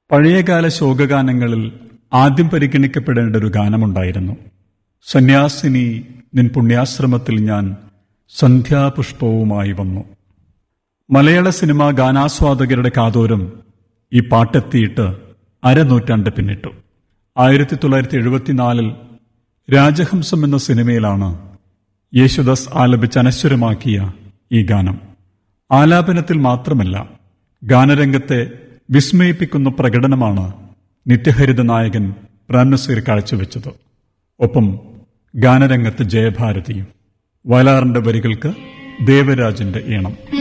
പഴയകാല ശോകഗാനങ്ങളിൽ ആദ്യം പരിഗണിക്കപ്പെടേണ്ട ഒരു ഗാനമുണ്ടായിരുന്നു സന്യാസിനി നിൻ പുണ്യാശ്രമത്തിൽ ഞാൻ സന്ധ്യാപുഷ്പവുമായി വന്നു മലയാള സിനിമാ ഗാനാസ്വാദകരുടെ കാതോരം ഈ പാട്ടെത്തിയിട്ട് അരനൂറ്റാണ്ട് പിന്നിട്ടു ആയിരത്തി തൊള്ളായിരത്തി എഴുപത്തിനാലിൽ രാജഹംസം എന്ന സിനിമയിലാണ് യേശുദാസ് ആലപിച്ച് അനശ്വരമാക്കിയ ഈ ഗാനം ആലാപനത്തിൽ മാത്രമല്ല ഗാനരംഗത്തെ വിസ്മയിപ്പിക്കുന്ന പ്രകടനമാണ് നിത്യഹരിത നായകൻ പ്രേംനസീർ കാഴ്ചവെച്ചത് ഒപ്പം ഗാനരംഗത്ത് ജയഭാരതിയും വയലാറിന്റെ വരികൾക്ക് ദേവരാജന്റെ ഈണം